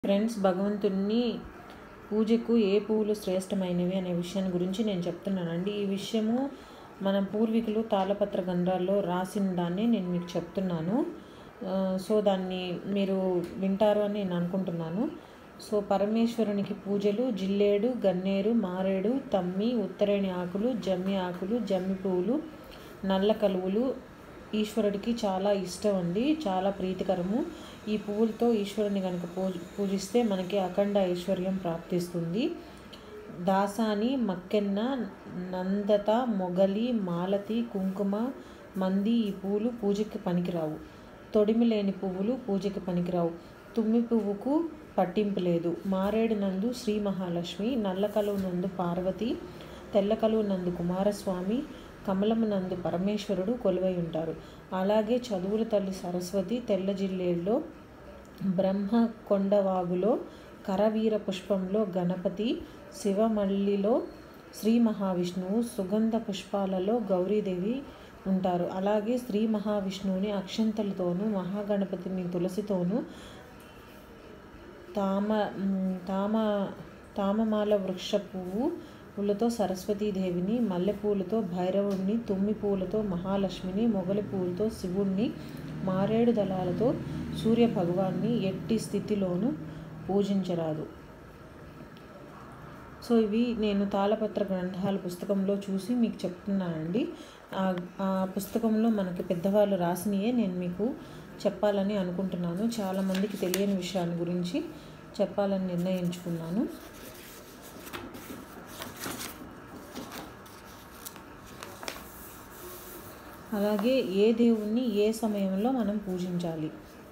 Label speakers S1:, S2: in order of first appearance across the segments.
S1: friends భగవంతుణ్ణి పూజకు ఏ పువ్వులు శ్రేష్టమైనవి అనే విషయాన్ని గురించి నేను చెప్తున్నానండి ఈ విషయము మన పూర్వీకులు తాళపత్ర గ్రంథాల్లో రాసిన దాన్ని నేను మీకు చెప్తున్నాను ఆ, సో దాన్ని మీరు వింటారు అని నేను అనుకుంటున్నాను సో పరమేశ్వరునికి పూజలు జిల్లేడు గన్నేరు మారేడు తమ్మి ఉత్తరేణి ఆకులు జమ్మి ఆకులు జమ్మి పువ్వులు నల్ల కలువులు ఈశ్వరుడికి చాలా ఇష్టం అండి చాలా ప్రీతికరము ఈ పువ్వులతో ఈశ్వరుని కనుక పూజ పూజిస్తే మనకి అఖండ ఐశ్వర్యం ప్రాప్తిస్తుంది దాసాని మక్కెన్న నందత మొగలి మాలతి కుంకుమ మంది ఈ పువ్వులు పూజకి పనికిరావు తొడిమి లేని పువ్వులు పూజకి పనికిరావు తుమ్మి పువ్వుకు పట్టింపు లేదు మారేడు నందు శ్రీ మహాలక్ష్మి నల్ల కలువు నందు పార్వతి తెల్ల కలువు నందు కుమారస్వామి కమలము నందు పరమేశ్వరుడు కొలువై ఉంటారు అలాగే చదువుల తల్లి సరస్వతి తెల్ల జిల్లేల్లో బ్రహ్మ కొండవాగులో కరవీర పుష్పంలో గణపతి శివమల్లిలో శ్రీ మహావిష్ణువు సుగంధ పుష్పాలలో గౌరీదేవి ఉంటారు అలాగే శ్రీ మహావిష్ణువుని అక్షంతలతోనూ మహాగణపతిని తులసితోనూ తామ మ్, తామ తామమాల వృక్ష పువ్వు పూలతో సరస్వతీదేవిని మల్లెపూలతో భైరవుడిని తుమ్మి పూలతో మహాలక్ష్మిని మొగలి పూలతో శివుణ్ణి మారేడు దళాలతో సూర్య భగవాన్ని ఎట్టి స్థితిలోనూ పూజించరాదు సో ఇవి నేను తాళపత్ర గ్రంథాల పుస్తకంలో చూసి మీకు చెప్తున్నానండి ఆ ఆ పుస్తకంలో మనకి పెద్దవాళ్ళు రాసినయే నేను మీకు చెప్పాలని అనుకుంటున్నాను చాలామందికి తెలియని విషయాన్ని గురించి చెప్పాలని నిర్ణయించుకున్నాను అలాగే ఏ దేవుణ్ణి ఏ సమయంలో మనం పూజించాలి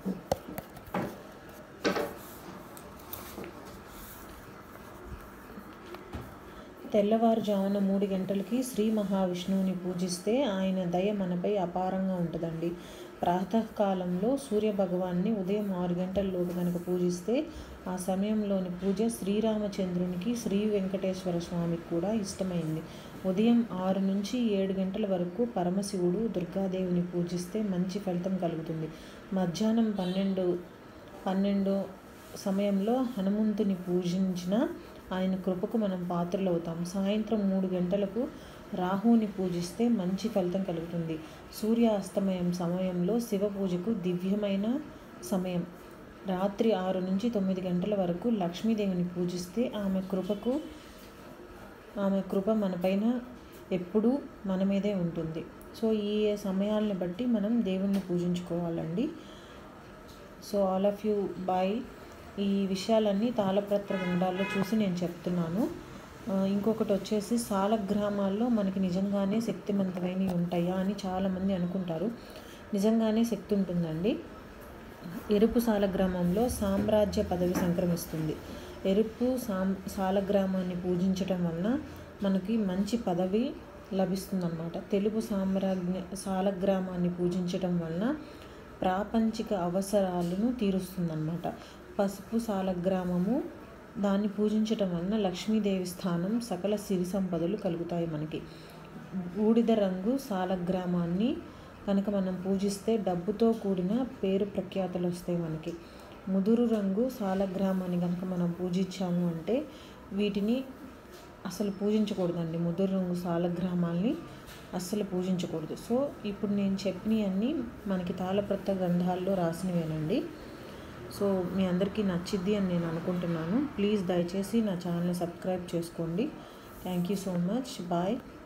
S1: తెల్లవారుజామున మూడు గంటలకి శ్రీ మహావిష్ణువుని పూజిస్తే ఆయన దయ మనపై అపారంగా ఉంటుందండి ప్రాతకాలంలో సూర్య భగవాన్ని ఉదయం ఆరు గంటలలోపు కనుక పూజిస్తే ఆ సమయంలోని పూజ శ్రీరామచంద్రునికి శ్రీ వెంకటేశ్వర స్వామికి కూడా ఇష్టమైంది ఉదయం ఆరు నుంచి ఏడు గంటల వరకు పరమశివుడు దుర్గాదేవిని పూజిస్తే మంచి ఫలితం కలుగుతుంది మధ్యాహ్నం పన్నెండు పన్నెండు సమయంలో హనుమంతుని పూజించిన ఆయన కృపకు మనం పాత్రలవుతాం సాయంత్రం మూడు గంటలకు రాహుని పూజిస్తే మంచి ఫలితం కలుగుతుంది సూర్య అస్తమయం సమయంలో శివ పూజకు దివ్యమైన సమయం రాత్రి ఆరు నుంచి తొమ్మిది గంటల వరకు లక్ష్మీదేవిని పూజిస్తే ఆమె కృపకు ఆమె కృప మనపైన ఎప్పుడూ మన మీదే ఉంటుంది సో ఈ సమయాలను బట్టి మనం దేవుణ్ణి పూజించుకోవాలండి so all of you bye ఈ విషయాలన్నీ తాళపత్ర గ్రంథాల్లో చూసి నేను చెప్తున్నాను ఆ, ఇంకొకటి వచ్చేసి సాల గ్రామాల్లో మనకి నిజంగానే శక్తివంతమైనవి ఉంటాయా అని చాలామంది అనుకుంటారు నిజంగానే శక్తి ఉంటుందండి ఎరుపు సాలగ్రామంలో సామ్రాజ్య పదవి సంక్రమిస్తుంది ఎరుపు సాం సాలగ్రామాన్ని పూజించటం వలన మనకి మంచి పదవి లభిస్తుందన్నమాట తెలుపు సామ్రాజ్య సాలగ్రామాన్ని పూజించటం వలన ప్రాపంచిక అవసరాలను తీరుస్తుందన్నమాట పసుపు సాలగ్రామము దాన్ని పూజించటం వలన లక్ష్మీదేవి స్థానం సకల సిరి సంపదలు కలుగుతాయి మనకి బూడిద రంగు సాలగ్రామాన్ని కనుక మనం పూజిస్తే డబ్బుతో కూడిన పేరు ప్రఖ్యాతలు వస్తాయి మనకి ముదురు రంగు సాలగ్రామాన్ని కనుక మనం పూజించాము అంటే వీటిని అసలు పూజించకూడదండి ముదురు రంగు సాలగ్రామాల్ని అస్సలు పూజించకూడదు సో ఇప్పుడు నేను చెప్పినవన్నీ మనకి తాళపత్ర గ్రంథాల్లో రాసినవేనండి సో మీ అందరికీ నచ్చిద్ది అని నేను అనుకుంటున్నాను ప్లీజ్ దయచేసి నా ఛానల్ని సబ్స్క్రైబ్ చేసుకోండి thank you so much bye